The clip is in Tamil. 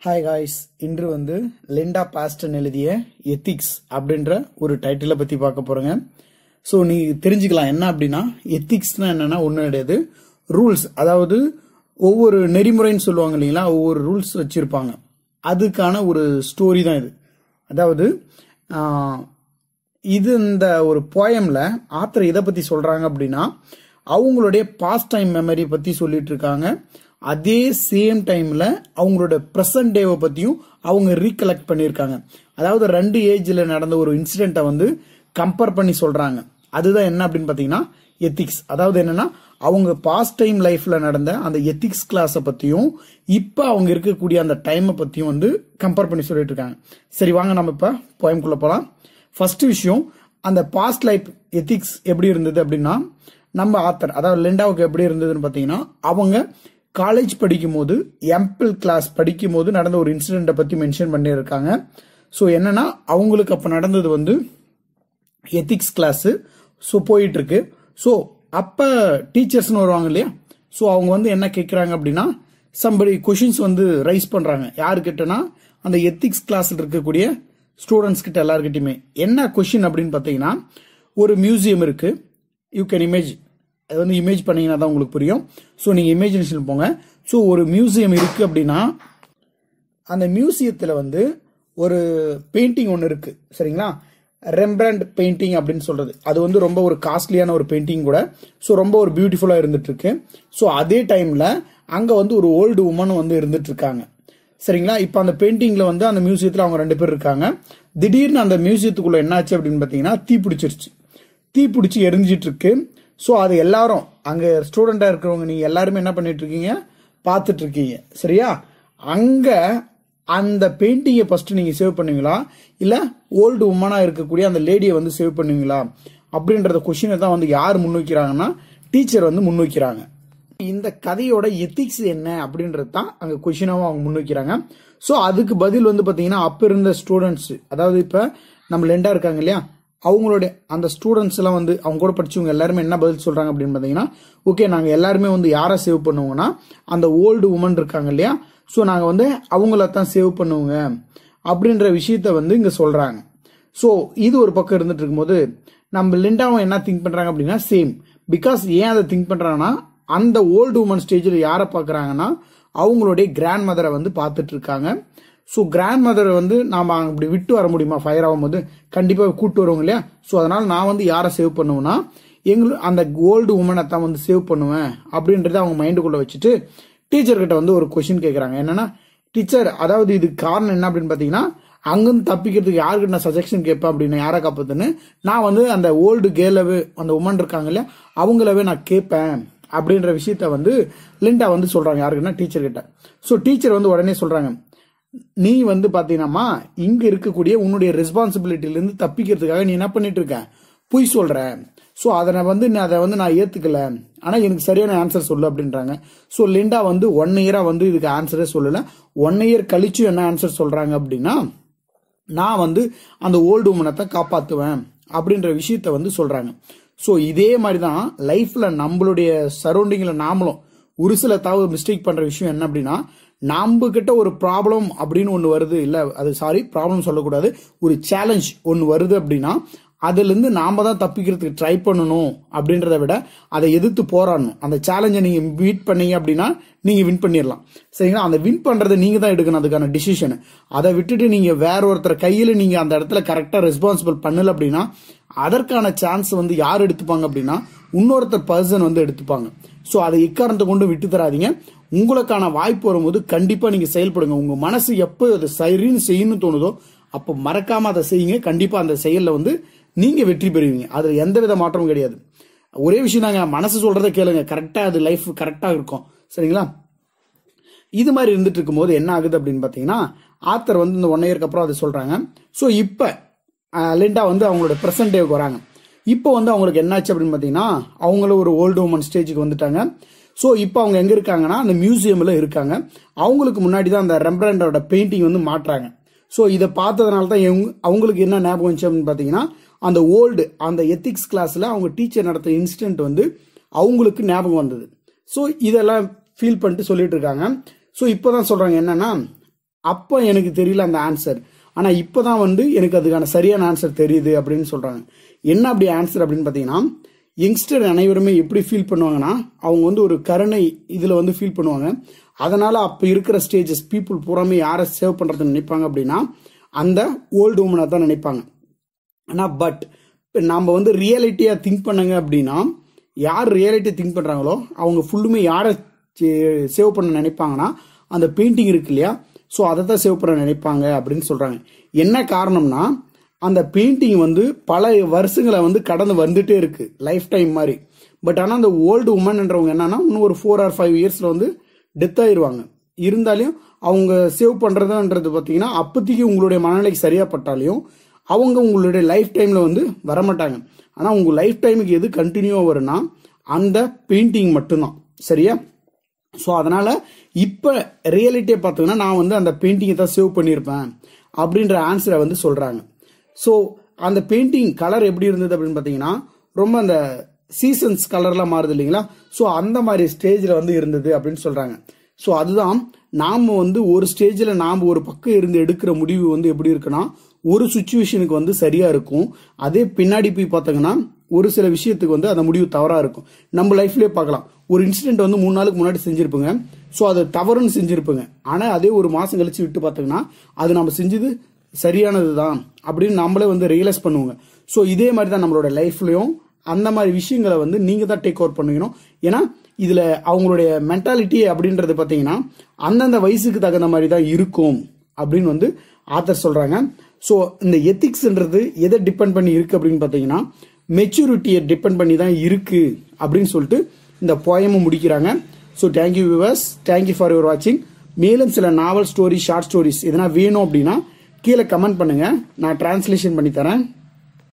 ஹாய் காய்ஸ் இன்று வந்து லிண்டா பாஸ்டன் எழுதிய எத்திக்ஸ் அப்படின்ற ஒரு டைட்டிலை பற்றி பார்க்க போகிறோங்க ஸோ நீ தெரிஞ்சுக்கலாம் என்ன அப்படின்னா எத்திக்ஸ்னா என்னன்னா ஒன்றும் கிடையாது ரூல்ஸ் அதாவது ஒவ்வொரு நெறிமுறைன்னு சொல்லுவாங்க இல்லைங்களா ஒவ்வொரு ரூல்ஸ் வச்சுருப்பாங்க அதுக்கான ஒரு ஸ்டோரி தான் இது அதாவது ஆஹ், இது இந்த ஒரு போயம்ல ஆத்தர் எதை பத்தி சொல்றாங்க அப்படின்னா அவங்களுடைய பாஸ்ட் டைம் மெமரி பத்தி சொல்லிட்டு இருக்காங்க அதே சேம் டைம்ல அவங்களோட ப்ரெசன்ட் டேவை பத்தியும் அவங்க ரீகலெக்ட் பண்ணியிருக்காங்க அதாவது ரெண்டு ஏஜ்ல நடந்த ஒரு இன்சிடென்ட்டை வந்து கம்பேர் பண்ணி சொல்றாங்க அதுதான் என்ன அப்படின்னு பாத்தீங்கன்னா எத்திக்ஸ் அதாவது என்னன்னா அவங்க பாஸ்ட் டைம் லைஃப்ல நடந்த அந்த எத்திக்ஸ் கிளாஸை பத்தியும் இப்ப அவங்க இருக்கக்கூடிய அந்த டைமை பத்தியும் வந்து கம்பேர் பண்ணி சொல்லிட்டு இருக்காங்க சரி வாங்க நம்ம இப்ப போயம்குள்ள போலாம் ஃபர்ஸ்ட் விஷயம் அந்த பாஸ்ட் லைஃப் எத்திக்ஸ் எப்படி இருந்தது அப்படின்னா நம்ம ஆத்தர் அதாவது லிண்டாவுக்கு எப்படி இருந்ததுன்னு பார்த்தீங்கன்னா அவங்க காலேஜ் படிக்கும்போது எம்பிள் கிளாஸ் படிக்கும்போது நடந்த ஒரு இன்சிடென்ட்டை பற்றி மென்ஷன் பண்ணியிருக்காங்க ஸோ என்னன்னா அவங்களுக்கு அப்போ நடந்தது வந்து எத்திக்ஸ் கிளாஸு ஸோ போயிட்டு இருக்கு ஸோ அப்போ டீச்சர்ஸ்னு வருவாங்க இல்லையா ஸோ அவங்க வந்து என்ன கேட்குறாங்க அப்படின்னா சம்படி கொஷின்ஸ் வந்து ரைஸ் பண்ணுறாங்க யாருக்கிட்டனா அந்த எத்திக்ஸ் கிளாஸில் இருக்கக்கூடிய ஸ்டூடெண்ட்ஸ் கிட்ட எல்லாருக்கிட்டையுமே என்ன கொஷின் அப்படின்னு பார்த்தீங்கன்னா ஒரு மியூசியம் இருக்கு யூ கேன் இமேஜ் அது வந்து இமேஜ் பண்ணீங்கன்னா தான் உங்களுக்கு புரியும் ஸோ நீங்கள் இமேஜினேஷன் போங்க ஸோ ஒரு மியூசியம் இருக்கு அப்படின்னா அந்த மியூசியத்தில் வந்து ஒரு பெயிண்டிங் ஒன்று இருக்கு சரிங்களா ரெம்பிராண்ட் பெயிண்டிங் அப்படின்னு சொல்றது அது வந்து ரொம்ப ஒரு காஸ்ட்லியான ஒரு பெயிண்டிங் கூட ஸோ ரொம்ப ஒரு பியூட்டிஃபுல்லாக இருந்துட்டு இருக்கு ஸோ அதே டைம்ல அங்கே வந்து ஒரு ஓல்டு உமன் வந்து இருந்துட்டு இருக்காங்க சரிங்களா இப்போ அந்த பெயிண்டிங்ல வந்து அந்த மியூசியத்தில் அவங்க ரெண்டு பேர் இருக்காங்க திடீர்னு அந்த மியூசியத்துக்குள்ள என்னாச்சு அப்படின்னு பார்த்தீங்கன்னா தீ பிடிச்சிருச்சு தீ பிடிச்சி எரிஞ்சிட்டு இருக்கு ஸோ அது எல்லாரும் அங்கே ஸ்டூடெண்டாக இருக்கிறவங்க நீங்கள் எல்லாருமே என்ன பண்ணிட்டு இருக்கீங்க பார்த்துட்டு இருக்கீங்க சரியா அங்கே அந்த பெயிண்டிங்கை ஃபர்ஸ்ட் நீங்கள் சேவ் பண்ணுவீங்களா இல்லை ஓல்டு உமனாக இருக்கக்கூடிய அந்த லேடியை வந்து சேவ் பண்ணுவீங்களா அப்படின்றத கொஷினை தான் வந்து யார் முன்வைக்கிறாங்கன்னா டீச்சர் வந்து முன்வைக்கிறாங்க இந்த கதையோட எத்திக்ஸ் என்ன அப்படின்றது தான் அங்கே கொஷினாகவும் அவங்க முன்வைக்கிறாங்க ஸோ அதுக்கு பதில் வந்து பார்த்தீங்கன்னா அப்போ இருந்த ஸ்டூடெண்ட்ஸ் அதாவது இப்போ நம்ம லெண்டா இருக்காங்க இல்லையா அவங்களுடைய அந்த ஸ்டூடெண்ட்ஸ் எல்லாம் வந்து அவங்க கூட படிச்சவங்க எல்லாருமே என்ன பதில் சொல்றாங்க அப்படின்னு பார்த்தீங்கன்னா ஓகே நாங்கள் எல்லாருமே வந்து யாரை சேவ் பண்ணுவோம்னா அந்த ஓல்டு உமன் இருக்காங்க இல்லையா ஸோ நாங்கள் வந்து அவங்கள தான் சேவ் பண்ணுவோங்க அப்படின்ற விஷயத்த வந்து இங்கே சொல்றாங்க ஸோ இது ஒரு பக்கம் இருந்துட்டு இருக்கும்போது நம்ம லிண்டாவும் என்ன திங்க் பண்றாங்க அப்படின்னா சேம் பிகாஸ் ஏன் அதை திங்க் பண்றாங்கன்னா அந்த ஓல்டு உமன் ஸ்டேஜில் யாரை பார்க்குறாங்கன்னா அவங்களுடைய கிராண்ட் மதரை வந்து பார்த்துட்டு இருக்காங்க ஸோ கிராண்ட் மதரை வந்து நாம் அப்படி விட்டு வர முடியுமா ஃபயர் ஆகும்போது கண்டிப்பாக கூட்டு வருவாங்க இல்லையா ஸோ அதனால நான் வந்து யாரை சேவ் பண்ணுவேன்னா எங்களு அந்த ஓல்டு உமனை தான் வந்து சேவ் பண்ணுவேன் அப்படின்றத அவங்க மைண்டுக்குள்ளே வச்சுட்டு டீச்சர் கிட்ட வந்து ஒரு கொஷின் கேட்குறாங்க என்னன்னா டீச்சர் அதாவது இதுக்கு காரணம் என்ன அப்படின்னு பார்த்தீங்கன்னா அங்கிருந்து தப்பிக்கிறதுக்கு யாருக்கு நான் சஜஷன் கேட்பேன் அப்படின்னு யாரை காப்பதுன்னு நான் வந்து அந்த ஓல்டு கேலவே அந்த உமன் இருக்காங்க இல்லையா அவங்களவே நான் கேட்பேன் அப்படின்ற விஷயத்த வந்து லிண்டா வந்து சொல்றாங்க யாருக்குன்னா டீச்சர் கிட்ட ஸோ டீச்சர் வந்து உடனே சொல்றாங்க நீ வந்து பாத்தீங்கன்னா இங்க இருக்கக்கூடிய உன்னுடைய ரெஸ்பான்சிபிலிட்டில இருந்து தப்பிக்கிறதுக்காக நீ என்ன பண்ணிட்டு இருக்க பொய் சொல்ற ஸோ அதை வந்து நான் அதை வந்து நான் ஏத்துக்கல ஆனா எனக்கு சரியான ஆன்சர் சொல்லு அப்படின்றாங்க ஸோ லிண்டா வந்து ஒன் இயரா வந்து இதுக்கு ஆன்சரே சொல்லல ஒன் இயர் கழிச்சு என்ன ஆன்சர் சொல்றாங்க அப்படின்னா நான் வந்து அந்த ஓல்டு உமனத்தை காப்பாத்துவேன் அப்படின்ற விஷயத்த வந்து சொல்றாங்க ஸோ இதே மாதிரி தான் லைஃப்ல நம்மளுடைய சரௌண்டிங்ல நாமளும் ஒரு சில தவறு மிஸ்டேக் பண்ற விஷயம் என்ன அப்படின்னா நம்ம கிட்ட ஒரு ப்ராப்ளம் அப்படின்னு ஒன்று வருது இல்லை அது சாரி ப்ராப்ளம் சொல்லக்கூடாது ஒரு சேலஞ்ச் ஒன்று வருது அப்படின்னா அதுலேருந்து நாம தான் தப்பிக்கிறதுக்கு ட்ரை பண்ணணும் அப்படின்றத விட அதை எதிர்த்து போராடணும் அந்த சேலஞ்சை நீங்கள் மீட் பண்ணீங்க அப்படின்னா நீங்கள் வின் பண்ணிடலாம் சரிங்களா அந்த வின் பண்ணுறதை நீங்கள் தான் எடுக்கணும் அதுக்கான டிசிஷன் அதை விட்டுட்டு நீங்கள் வேற ஒருத்தர் கையில் நீங்கள் அந்த இடத்துல கரெக்டாக ரெஸ்பான்சிபிள் பண்ணல அப்படின்னா அதற்கான சான்ஸ் வந்து யார் எடுத்துப்பாங்க அப்படின்னா இன்னொருத்தர் பர்சன் வந்து எடுத்துப்பாங்க ஸோ அதை இக்காரணத்தை கொண்டு விட்டு தராதீங்க உங்களுக்கான வாய்ப்பு வரும்போது கண்டிப்பாக நீங்கள் செயல்படுங்க உங்கள் மனசு எப்போ அதை சரின்னு செய்யணும்னு தோணுதோ அப்போ மறக்காம அதை செய்யுங்க கண்டிப்பாக அந்த செயலில் வந்து நீங்கள் வெற்றி பெறுவீங்க அதில் எந்த வித மாற்றமும் கிடையாது ஒரே விஷயம் தாங்க மனசு சொல்றதை கேளுங்க கரெக்டாக அது லைஃப் கரெக்டாக இருக்கும் சரிங்களா இது மாதிரி இருந்துட்டு இருக்கும்போது என்ன ஆகுது அப்படின்னு பார்த்தீங்கன்னா ஆத்தர் வந்து இந்த ஒன் இயர்க்கு அப்புறம் அதை சொல்றாங்க ஸோ இப்போ லிண்டா வந்து அவங்களோட ப்ரெசன்ட் டேவுக்கு வராங்க இப்போ வந்து அவங்களுக்கு என்னாச்சு அப்படின்னு பார்த்தீங்கன்னா அவங்களும் ஒரு ஓல்டு உமன் ஸ்டேஜுக்கு வந்துட்டாங்க ஸோ இப்போ அவங்க எங்கே இருக்காங்கன்னா அந்த மியூசியமில் இருக்காங்க அவங்களுக்கு முன்னாடி தான் அந்த ரெம்பரண்டோட பெயிண்டிங் வந்து மாட்டுறாங்க ஸோ இதை பார்த்ததுனால தான் இவங்க அவங்களுக்கு என்ன ஞாபகம் வந்துச்சு அப்படின்னு பார்த்தீங்கன்னா அந்த ஓல்டு அந்த எத்திக்ஸ் கிளாஸில் அவங்க டீச்சர் நடத்த இன்சிடென்ட் வந்து அவங்களுக்கு ஞாபகம் வந்தது ஸோ இதெல்லாம் ஃபீல் பண்ணிட்டு சொல்லிட்டு இருக்காங்க ஸோ இப்போ தான் சொல்கிறாங்க என்னன்னா அப்போ எனக்கு தெரியல அந்த ஆன்சர் ஆனா இப்பதான் வந்து எனக்கு அதுக்கான சரியான ஆன்சர் தெரியுது அப்படின்னு சொல்றாங்க என்ன அப்படி ஆன்சர் அப்படின்னு பாத்தீங்கன்னா யங்ஸ்டர் அனைவருமே எப்படி ஃபீல் பண்ணுவாங்கன்னா அவங்க வந்து ஒரு கருணை இதுல வந்து ஃபீல் பண்ணுவாங்க அதனால அப்ப இருக்கிற ஸ்டேஜஸ் பீப்புள் பூராமே யாரை சேவ் பண்றதுன்னு நினைப்பாங்க அப்படின்னா அந்த ஓல்டு உமனை தான் நினைப்பாங்க ஆனா பட் இப்போ நாம் வந்து ரியாலிட்டியா திங்க் பண்ணுங்க அப்படின்னா யார் ரியாலிட்டி திங்க் பண்றாங்களோ அவங்க ஃபுல்லுமே யாரை சேவ் பண்ண நினைப்பாங்கன்னா அந்த பெயிண்டிங் இருக்கு இல்லையா ஸோ அதை தான் சேவ் பண்ண நினைப்பாங்க அப்படின்னு சொல்றாங்க என்ன காரணம்னா அந்த பெயிண்டிங் வந்து பல வருஷங்களை வந்து கடந்து வந்துட்டே இருக்கு லைஃப் டைம் மாதிரி பட் ஆனால் அந்த ஓல்டு உமன்ன்றவங்க என்னன்னா இன்னும் ஒரு ஃபோர் ஆர் ஃபைவ் இயர்ஸ்ல வந்து டெத் ஆயிருவாங்க இருந்தாலும் அவங்க சேவ் பண்றதுன்றது பார்த்தீங்கன்னா அப்போதைக்கு உங்களுடைய மனநிலைக்கு சரியா பட்டாலையும் அவங்க உங்களுடைய லைஃப் டைம்ல வந்து வரமாட்டாங்க ஆனா உங்க லைஃப் டைமுக்கு எது கண்டினியூவா வரும்னா அந்த பெயிண்டிங் மட்டும்தான் சரியா ஸோ அதனால இப்போ ரியாலிட்டியை பார்த்தீங்கன்னா நான் வந்து அந்த பெயிண்டிங்கை தான் சேவ் பண்ணியிருப்பேன் அப்படின்ற ஆன்சரை வந்து சொல்றாங்க ஸோ அந்த பெயிண்டிங் கலர் எப்படி இருந்தது அப்படின்னு பார்த்தீங்கன்னா ரொம்ப அந்த சீசன்ஸ் கலர்லாம் மாறுது இல்லைங்களா ஸோ அந்த மாதிரி ஸ்டேஜில் வந்து இருந்தது அப்படின்னு சொல்றாங்க ஸோ அதுதான் நாம வந்து ஒரு ஸ்டேஜில் நாம் ஒரு பக்கம் இருந்து எடுக்கிற முடிவு வந்து எப்படி இருக்குன்னா ஒரு சுச்சுவேஷனுக்கு வந்து சரியா இருக்கும் அதே பின்னாடி போய் பார்த்தீங்கன்னா ஒரு சில விஷயத்துக்கு வந்து அந்த முடிவு தவறா இருக்கும் நம்ம லைஃப்லயே பார்க்கலாம் ஒரு இன்சிடென்ட் வந்து மூணு நாளுக்கு முன்னாடி செஞ்சிருப்போங்க ஸோ அது தவறுன்னு செஞ்சிருப்போங்க ஆனா அதே ஒரு மாசம் கழிச்சு விட்டு பார்த்தீங்கன்னா அது நம்ம செஞ்சது சரியானது தான் அப்படின்னு நம்மளே வந்து ரியலைஸ் பண்ணுவோங்க ஸோ இதே மாதிரி தான் நம்மளோட லைஃப்லயும் அந்த மாதிரி விஷயங்களை வந்து நீங்க தான் டேக் ஓவர் பண்ணிக்கணும் ஏன்னா இதுல அவங்களுடைய மென்டாலிட்டி அப்படின்றது பாத்தீங்கன்னா அந்தந்த வயசுக்கு தகுந்த மாதிரி தான் இருக்கும் அப்படின்னு வந்து ஆத்தர் சொல்றாங்க ஸோ இந்த எத்திக்ஸ்ன்றது எதை டிபெண்ட் பண்ணி இருக்கு அப்படின்னு பாத்தீங்கன்னா மெச்சூரிட்டியை டிபெண்ட் பண்ணி தான் இருக்கு அப்படின்னு சொல்லிட்டு இந்த போயமும் முடிக்கிறாங்க so thank you viewers thank you for your வாட்சிங் மேலும் சில நாவல் ஸ்டோரி ஷார்ட் ஸ்டோரிஸ் எதனா வேணும் அப்படின்னா கீழே கமெண்ட் பண்ணுங்க நான் டிரான்ஸ்லேஷன் பண்ணி தரேன்